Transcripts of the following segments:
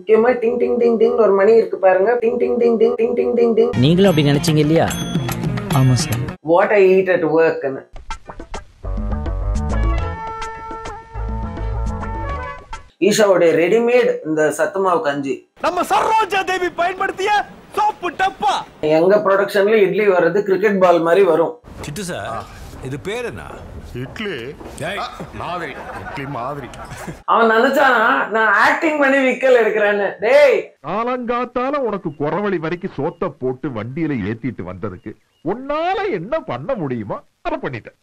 முக்கியமா டிங் டிங் டிங் டிங் ஒரு மணி இருக்கு பாருங்க டிங் டிங் டிங் டிங் டிங் டிங் டிங் டிங் நீங்களும் அப்படி நினைச்சீங்க இல்லையா ஆமா sir what I eat at ஒர்க்னு ஈஷாவுடைய ரெடிமேட் இந்த சத்துமாவு கஞ்சி நம்ம சரோஜா தேவி பயன்படுத்திய சோப்பு டப்பா எங்க ப்ரொடக்ஷன்ல இட்லி வர்றது கிரிக்கெட் பால் மாதிரி வரும் சிட்டு சார் இது பேர் என்ன இட்லி ஆ, மாதிரி இட்லி மாதிரி அவன் நினைச்சானா நான் ஆக்டிங் பண்ணி விக்கல் எடுக்கிறேன்னு டேய் காலங்காத்தால உனக்கு குறவழி வரைக்கும் சோத்த போட்டு வண்டியில ஏத்திட்டு வந்ததுக்கு உன்னால என்ன பண்ண முடியுமோ அதை பண்ணிட்டேன்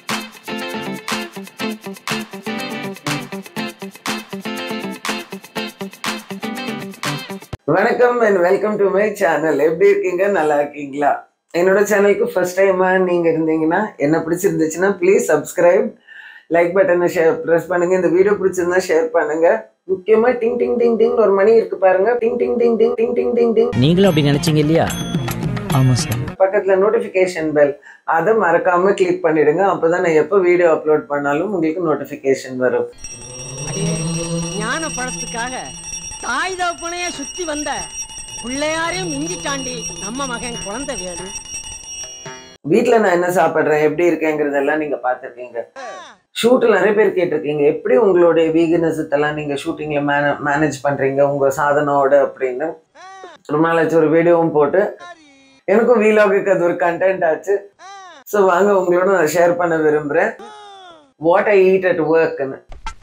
வணக்கம் and welcome to my channel எப்படி இருக்கீங்க நல்லா இருக்கீங்களா என்னோட சேனலுக்கு ஃபர்ஸ்ட் டைமா நீங்க இருந்தீங்கன்னா என்ன பிடிச்சிருந்துச்சுன்னா ப்ளீஸ் சப்ஸ்கிரைப் லைக் பட்டனை ஷேர் ப்ரெஸ் பண்ணுங்க இந்த வீடியோ பிடிச்சிருந்தா ஷேர் பண்ணுங்க முக்கியமா டிங் டிங் டிங் டிங் ஒரு மணி இருக்கு பாருங்க டிங் டிங் டிங் டிங் டிங் டிங் டிங் டிங் நீங்களும் அப்படி நினைச்சீங்க இல்லையா ஆமா சார் பக்கத்துல நோட்டிஃபிகேஷன் பெல் அதை மறக்காம கிளிக் பண்ணிடுங்க அப்பதான் நான் எப்போ வீடியோ அப்லோட் பண்ணாலும் உங்களுக்கு நோட்டிஃபிகேஷன் வரும் ஞான பழத்துக்காக தாய் தகப்பனைய சுத்தி வந்த பிள்ளையாரையும் மிஞ்சிட்டாண்டி நம்ம மகன் குழந்தை வேலு வீட்ல நான் என்ன சாப்பிடுறேன் எப்படி இருக்கேங்கிறதெல்லாம் நீங்க பார்த்திருக்கீங்க ஷூட்ல நிறைய பேர் கேட்டிருக்கீங்க எப்படி உங்களுடைய வீகனஸத்தெல்லாம் நீங்க ஷூட்டிங்ல மேனேஜ் பண்றீங்க உங்க சாதனோட அப்படின்னு ரொம்ப நாளாச்சு ஒரு வீடியோவும் போட்டு எனக்கும் வீலாகுக்கு அது ஒரு கண்டென்ட் ஆச்சு ஸோ வாங்க உங்களோட நான் ஷேர் பண்ண விரும்புறேன் வாட் ஐ ஈட் அட் ஒர்க்னு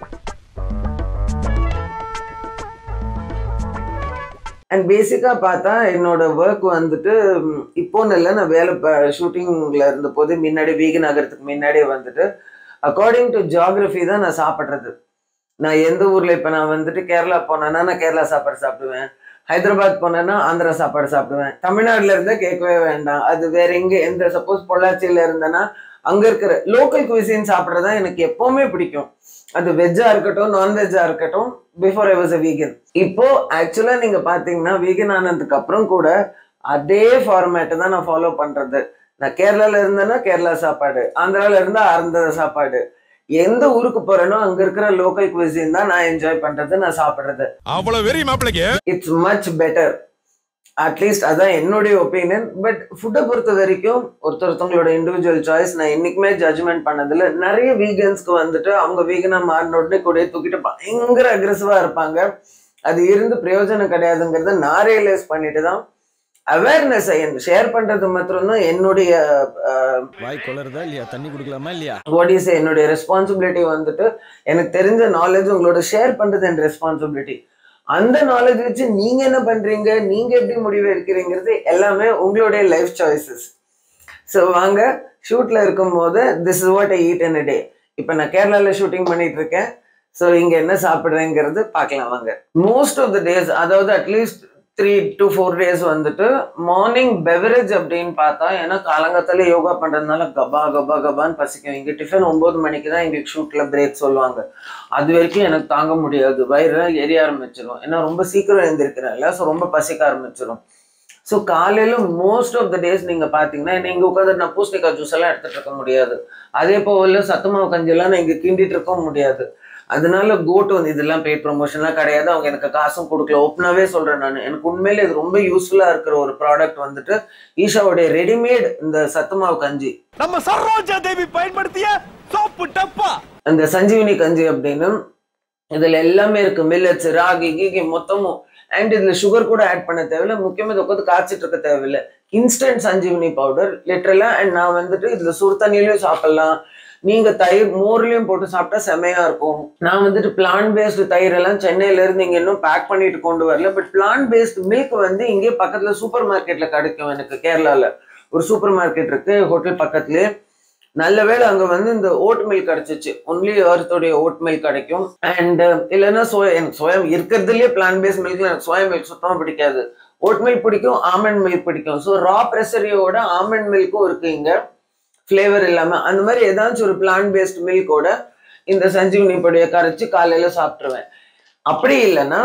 அண்ட் பேசிக்காக பார்த்தா என்னோட ஒர்க் வந்துட்டு ம், இப்போன்னு இல்லை நான் வேலை ஷூட்டிங்கில் இருந்த போது முன்னாடி வீக நகரத்துக்கு முன்னாடியே வந்துட்டு அக்கார்டிங் டு ஜியாகிரஃபி தான் நான் சாப்பிட்றது நான் எந்த ஊரில் இப்போ நான் வந்துட்டு கேரளா போனேன்னா நான் கேரளா சாப்பாடு சாப்பிடுவேன் ஹைதராபாத் போனேன்னா ஆந்திரா சாப்பாடு சாப்பிடுவேன் தமிழ்நாட்டில் இருந்தால் கேட்கவே வேண்டாம் அது வேற எங்கே எந்த சப்போஸ் பொள்ளாச்சியில் இருந்தேன்னா அங்கே இருக்கிற லோக்கல் குவிசின் சாப்பிட்றது தான் எனக்கு எப்போவுமே பிடிக்கும் அது வெஜ்ஜா இருக்கட்டும் நான்வெஜ்ஜா இருக்கட்டும் before I was a vegan இப்போ ஆக்சுவலா நீங்க பாத்தீங்கன்னா வீகன் ஆனதுக்கு அப்புறம் கூட அதே ஃபார்மேட்டை தான் நான் ஃபாலோ பண்றது நான் கேரளால இருந்தேன்னா கேரளா சாப்பாடு ஆந்திரால இருந்தா ஆந்திர சாப்பாடு எந்த ஊருக்கு போறேனோ அங்க இருக்கிற லோக்கல் குவிசின் தான் நான் என்ஜாய் பண்றது நான் சாப்பிடுறது அவ்வளவு வெறி மாப்பிளைக்கு இட்ஸ் மச் பெட்டர் அட்லீஸ்ட் அதான் என்னுடைய ஒப்பீனியன் பட் ஃபுட்டை பொறுத்த வரைக்கும் ஒருத்தர் ஒருத்தவங்களோட இண்டிவிஜுவல் சாய்ஸ் நான் என்னைக்குமே ஜட்ஜ்மெண்ட் பண்ணதில்ல நிறைய வீகன்ஸ்க்கு வந்துட்டு அவங்க வீகனா மாறின உடனே கூட தூக்கிட்டு பயங்கர அக்ரெசிவா இருப்பாங்க அது இருந்து பிரயோஜனம் கிடையாதுங்கிறத நான் ரியலைஸ் பண்ணிட்டு தான் அவேர்னஸ் ஷேர் பண்றது மாத்திரம் தான் என்னுடைய வாய் கொளருதா இல்லையா தண்ணி குடுக்கலாமா இல்லையா வாட் என்னுடைய ரெஸ்பான்சிபிலிட்டி வந்துட்டு எனக்கு தெரிஞ்ச நாலேஜ் உங்களோட ஷேர் பண்றது என் ரெஸ்பான்சிபிலிட்டி அந்த நாலேஜ் வச்சு நீங்க என்ன பண்றீங்க நீங்க எப்படி முடிவு எடுக்கிறீங்கிறது எல்லாமே உங்களுடைய லைஃப் சாய்ஸஸ் ஸோ வாங்க ஷூட்ல இருக்கும்போது this is what I eat in day இப்போ நான் கேரளால ஷூட்டிங் பண்ணிட்டு இருக்கேன் ஸோ இங்க என்ன சாப்பிட்றேங்கிறது பார்க்கலாம் வாங்க மோஸ்ட் ஆஃப் த டேஸ் அதாவது at least three to four days வந்துட்டு மார்னிங் பெவரேஜ் அப்படின்னு பார்த்தா ஏன்னா காலங்கத்தால யோகா பண்றதுனால கபா கபா கபான்னு பசிக்கும் இங்க டிஃபன் ஒன்பது மணிக்கு தான் எங்களுக்கு ஷூட்ல பிரேக் சொல்லுவாங்க அது வரைக்கும் எனக்கு தாங்க முடியாது வயிறு எரிய ஆரம்பிச்சிடும் ஏன்னா ரொம்ப சீக்கிரம் எழுந்திருக்கிறேன்ல ஸோ ரொம்ப பசிக்க ஆரம்பிச்சிடும் ஸோ காலையில மோஸ்ட் ஆஃப் த டேஸ் நீங்க பாத்தீங்கன்னா நீங்க உட்காந்து நான் பூசணிக்காய் ஜூஸ் எல்லாம் எடுத்துட்டு இருக்க முடியாது அதே போல சத்துமாவு கஞ்சியெல்லாம் நான் இங்க கிண்டிட்டு இருக்க முடியாது அதனால கோட் வந்து இதெல்லாம் பெய்ட் ப்ரொமோஷன்லாம் கிடையாது அவங்க எனக்கு காசும் கொடுக்கல ஓப்பனாவே சொல்றேன் நான் எனக்கு உண்மையில இது ரொம்ப யூஸ்ஃபுல்லா இருக்கிற ஒரு ப்ராடக்ட் வந்துட்டு ஈஷாவுடைய ரெடிமேட் இந்த சத்துமாவு கஞ்சி நம்ம சரோஜா தேவி பயன்படுத்திய சோப்பு டப்பா அந்த சஞ்சீவினி கஞ்சி அப்படின்னு இதுல எல்லாமே இருக்கு மில்லட்ஸ் ராகி கீகி மொத்தமும் அண்ட் இதுல சுகர் கூட ஆட் பண்ண தேவையில்ல முக்கியமா இதை உட்காந்து காய்ச்சிட்டு இருக்க தேவையில்ல இன்ஸ்டன்ட் சஞ்சீவினி பவுடர் லிட்டரலா அண்ட் நான் வந்துட்டு இதுல சுடு தண்ணியிலயும் சாப்பிடலாம் நீங்க தயிர் மோர்லயும் போட்டு சாப்பிட்டா செமையா இருக்கும் நான் வந்துட்டு பிளான் பேஸ்டு தயிர் எல்லாம் சென்னையில இருந்து இங்க இன்னும் பேக் பண்ணிட்டு கொண்டு வரல பட் பிளான் பேஸ்டு மில்க் வந்து இங்கே பக்கத்துல சூப்பர் மார்க்கெட்ல கிடைக்கும் எனக்கு கேரளால ஒரு சூப்பர் மார்க்கெட் இருக்கு ஹோட்டல் பக்கத்துலயே நல்ல வேளை அங்க வந்து இந்த ஓட் மில்க் கிடைச்சிச்சு ஒன்லி எர்த்தோடைய ஓட் மில்க் கிடைக்கும் அண்ட் இல்லைன்னா சோயா எனக்கு சோயா இருக்கிறதுலயே பிளான் பேஸ் மில்க்ல எனக்கு சோயா மில்க் சுத்தமா பிடிக்காது ஓட் மில்க் பிடிக்கும் ஆமண்ட் மில்க் பிடிக்கும் ஸோ ரா ப்ரெஷரியோட ஆமண்ட் மில்க்கும் இருக்கு இங்க ஃப்ளேவர் இல்லாம அந்த மாதிரி ஏதாச்சும் ஒரு பிளான் பேஸ்ட் மில்கோட இந்த சஞ்சீவனி பொடியை கரைச்சு காலையில சாப்பிட்டுருவேன் அப்படி இல்லைன்னா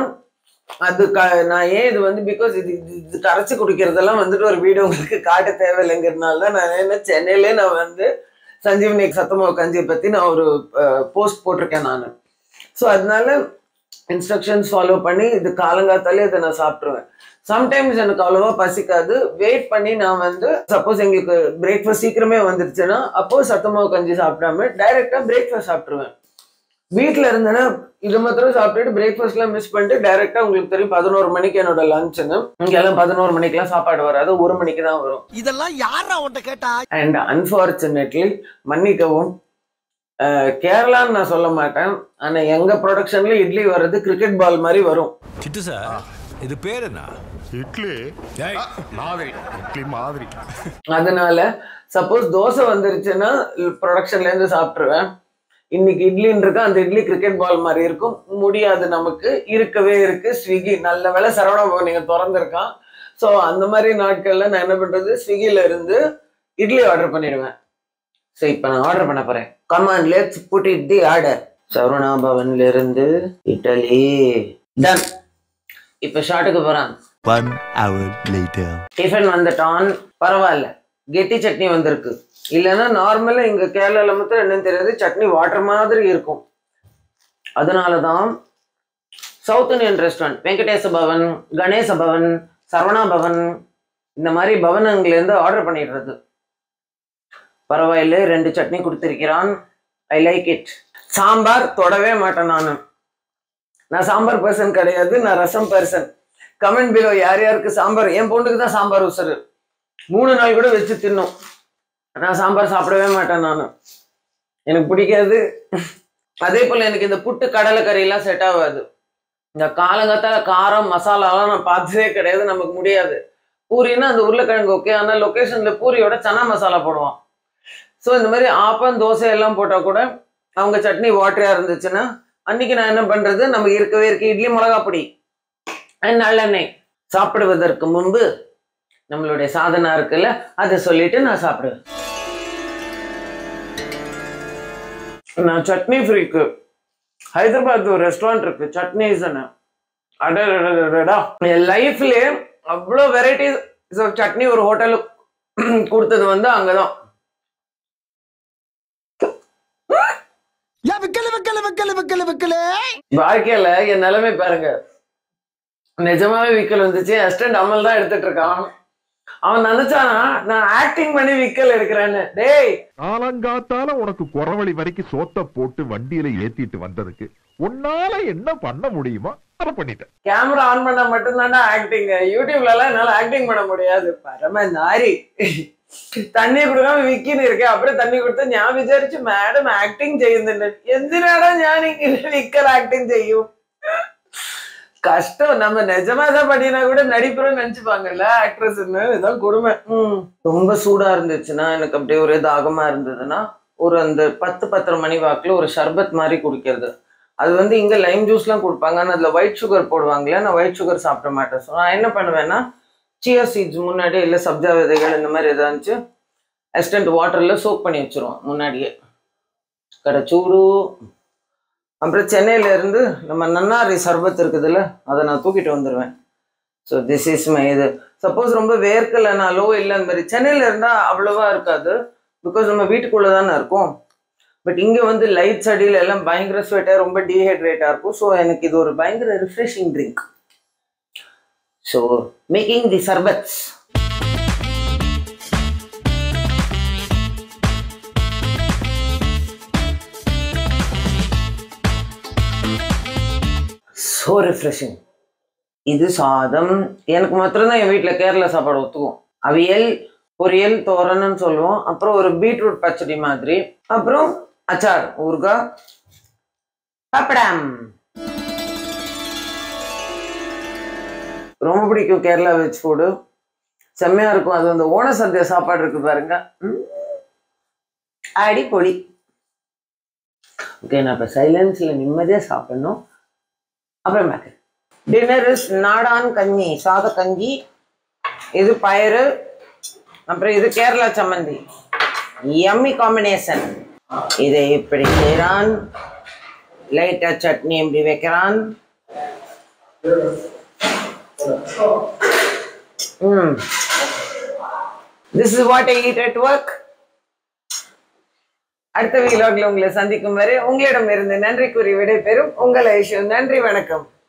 அது க நான் ஏன் இது வந்து பிகாஸ் இது இது- இது கரைச்சி குடிக்கிறதெல்லாம் வந்துட்டு ஒரு வீடியோ உங்களுக்கு காட்ட தேவையில்லைங்கிறதுனால தான் நான் என்ன சென்னையிலே நான் வந்து சஞ்சீவனி சத்தமாவு கஞ்சியை பத்தி நான் ஒரு போஸ்ட் போட்டிருக்கேன் நான் ஸோ அதனால இன்ஸ்ட்ரக்ஷன்ஸ் ஃபாலோ பண்ணி இது காலங்காத்தாலே இதை நான் சாப்பிட்ருவேன் சம்டைம்ஸ் எனக்கு அவ்வளோவா பசிக்காது வெயிட் பண்ணி நான் வந்து சப்போஸ் எங்களுக்கு பிரேக்ஃபாஸ்ட் சீக்கிரமே வந்துருச்சுன்னா அப்போ சத்தமாவு கஞ்சி சாப்பிடாம டைரெக்டாக பிரேக்ஃபாஸ்ட் சாப்பிட்ருவேன் வீட்டில் இருந்தேன்னா இது மாத்திரம் சாப்பிட்டுட்டு பிரேக்ஃபாஸ்ட்லாம் மிஸ் பண்ணிட்டு டைரெக்டாக உங்களுக்கு தெரியும் பதினோரு மணிக்கு என்னோட லஞ்சுன்னு இங்கெல்லாம் பதினோரு மணிக்கெல்லாம் சாப்பாடு வராது ஒரு மணிக்கு தான் வரும் இதெல்லாம் யாரா உன்ட்ட கேட்டா அண்ட் அன்ஃபார்ச்சுனேட்லி மன்னிக்கவும் அஹ், கேரளான்னு நான் சொல்ல மாட்டேன் ஆனா எங்க ப்ரொடக்ஷன்ல இட்லி வர்றது கிரிக்கெட் பால் மாதிரி வரும் சிட்டு சார் இது பேர் என்ன இட்லி ஆ, மாதிரி இட்லி மாதிரி அதனால சப்போஸ் தோசை வந்துருச்சுன்னா ப்ரொடக்ஷன்ல இருந்து சாப்பிட்டுருவேன் இன்னைக்கு இட்லின்னு இருக்கு அந்த இட்லி கிரிக்கெட் பால் மாதிரி இருக்கும் முடியாது நமக்கு இருக்கவே இருக்கு ஸ்விக்கி நல்ல வேளை சரவணா பவன் நீங்க திறந்திருக்கான் ஸோ அந்த மாதிரி நாட்கள்ல நான் என்ன பண்றது ஸ்விக்கில இருந்து இட்லி ஆர்டர் பண்ணிடுவேன் ஸோ இப்போ நான் ஆர்டர் பண்ண போறேன் come on let's put it the order Saravana பவன்ல இருந்து இட்டலி டன் இப்போ ஷார்ட்டுக்கு போறான் One hour later. டிஃபன் வந்துட்டான் பரவாயில்ல கெட்டி சட்னி வந்திருக்கு இல்லைன்னா நார்மலாக இங்கே கேரளாவில் மட்டும் என்னன்னு தெரியாது சட்னி வாட்டர் மாதிரி இருக்கும் அதனால தான் South Indian restaurant Venkatesha Bhavan Ganesha Bhavan Saravana Bhavan இந்த மாதிரி பவனங்கள்லேருந்து ஆர்டர் பண்ணிடுறது பரவாயில்ல ரெண்டு சட்னி கொடுத்துருக்கிறான் ஐ லைக் இட் சாம்பார் தொடவே மாட்டேன் நான் நான் சாம்பார் பர்சன் கிடையாது நான் ரசம் பர்சன் கமெண்ட் பிலோ யார் யாருக்கு சாம்பார் என் பொண்ணுக்கு தான் சாம்பார் உசரு மூணு நாள் கூட வச்சு தின்னும் நான் சாம்பார் சாப்பிடவே மாட்டேன் நான் எனக்கு பிடிக்காது அதே போல் எனக்கு இந்த புட்டு கடலை கறியெல்லாம் செட் ஆகாது இந்த காலங்காத்தால காரம் மசாலாலாம் நான் பார்த்ததே கிடையாது நமக்கு முடியாது பூரின்னா அந்த உருளைக்கிழங்கு ஓகே ஆனால் லொக்கேஷனில் பூரியோட சன்னா மசாலா போடுவான் ஸோ இந்த மாதிரி ஆப்பம் தோசை எல்லாம் போட்டால் கூட அவங்க சட்னி வாட்டரியாக இருந்துச்சுன்னா அன்னைக்கு நான் என்ன பண்ணுறது நமக்கு இருக்கவே இருக்கு இட்லி மிளகா பொடி and நல்லெண்ணெய் சாப்பிடுவதற்கு முன்பு நம்மளுடைய சாதனா இருக்குல்ல அதை சொல்லிட்டு நான் சாப்பிடுவேன் நான் சட்னி ஃப்ரீக்கு ஹைதராபாத் ஒரு ரெஸ்டாரண்ட் இருக்கு சட்னிஸ் அடடா என் லைஃப்லயே அவ்வளோ வெரைட்டிஸ் ஆஃப் சட்னி ஒரு ஹோட்டலுக்கு கொடுத்தது வந்து அங்கதான் ஏன் விக்கல விக்கல விக்கல விக்கல விக்கல வாழ்க்கையில என் நிலைமை பாருங்க நிஜமாவே விக்கல் வந்துச்சு அசிஸ்டன்ட் அமல் தான் எடுத்துட்டு இருக்கான் அவன் நினைச்சானா நான் ஆக்டிங் பண்ணி விக்கல் எடுக்கிறேன்னு டேய் காலங்காத்தால உனக்கு குறவழி வரைக்கும் சோத்த போட்டு வண்டியில ஏத்திட்டு வந்ததுக்கு உன்னால என்ன பண்ண முடியுமோ அதை பண்ணிட்டேன் கேமரா ஆன் பண்ணா மட்டும்தான்டா ஆக்டிங் யூடியூப்ல எல்லாம் என்னால ஆக்டிங் பண்ண முடியாது பரம நாரி தண்ணி கொடுக்காம விக்கின்னு இருக்கேன் அப்படியே தண்ணி கொடுத்து ഞാൻ വിചാരിച്ചു മാഡം ആക്ടിങ് ചെയ്യുന്നുണ്ട് എന്തിനാടാ ഞാൻ ഇങ്ങനെ വിക്കൽ ആക്ടിങ് ചെയ്യും கஷ்டம் நம்ம நிஜமா தான் பண்ணினா கூட நடிப்புறோம்னு நினைச்சுப்பாங்கல்ல ஆக்ட்ரஸ்ன்னு இதான் கொடுமை ம். ரொம்ப சூடா இருந்துச்சுன்னா எனக்கு அப்படியே ஒரே தாகமா இருந்ததுன்னா ஒரு அந்த பத்து பத்தரை மணி வாக்குல ஒரு ஷர்பத் மாதிரி குடிக்கிறது அது வந்து இங்க லைம் ஜூஸ்லாம் கொடுப்பாங்க ஆனால் அதில் ஒயிட் சுகர் போடுவாங்களே நான் ஒயிட் சுகர் சாப்பிட மாட்டேன் ஸோ நான் என்ன பண்ணுவேன்னா சியா சீட்ஸ் முன்னாடி இல்லை சப்ஜா விதைகள் இந்த மாதிரி ஏதாச்சு அசிஸ்டன்ட் வாட்டரில் சோக் பண்ணி வச்சிருவோம் முன்னாடியே கடை சூடு அப்புறம் சென்னையில இருந்து நம்ம நன்னாரி சர்பத் இருக்குதுல்ல அதை நான் தூக்கிட்டு வந்துடுவேன் ஸோ திஸ் இஸ் மை இது சப்போஸ் ரொம்ப வேர்க்கலைனாலோ இல்லை அந்த மாதிரி சென்னையில இருந்தால் அவ்வளோவா இருக்காது பிகாஸ் நம்ம வீட்டுக்குள்ளே தானே இருக்கோம் பட் இங்கே வந்து லைட்ஸ் அடியில் எல்லாம் பயங்கர ஸ்வெட்டாக ரொம்ப டீஹைட்ரேட்டாக இருக்கும் ஸோ எனக்கு இது ஒரு பயங்கர refreshing drink so making the sharbats so refreshing இது சாதம் எனக்கு மாத்திரம்தான் என் வீட்டில் கேரளா சாப்பாடு ஒத்துக்கும் அவியல் பொரியல் தோரணும்னு சொல்லுவோம் அப்புறம் ஒரு பீட்ரூட் பச்சடி மாதிரி அப்புறம் அச்சார் ஊறுகாய் பப்படம் ரொம்ப பிடிக்கும் கேரளா வெஜ் ஃபுட்டு செம்மையா இருக்கும் அது அந்த ஓண சദ്യ சாப்பாடு இருக்கு பாருங்க ம். அடி பொடி ஓகே நான் இப்போ சைலன்ஸில் நிம்மதியாக சாப்பிடணும் அப்புறம் பேக்கு டின்னர் இஸ் நாடான் கஞ்சி சாத கஞ்சி இது பயிறு அப்புறம் இது கேரளா சம்மந்தி எம்மி காம்பினேஷன் இதை இப்படி செய்கிறான் லைட்டா சட்னி இப்படி வைக்கிறான் ம் this is what I eat at work அடுத்த வீலாக்ல உங்களை சந்திக்கும் வரை உங்களிடம் இருந்து நன்றி கூறி விடைபெறும் உங்கள் ஐஷு நன்றி வணக்கம்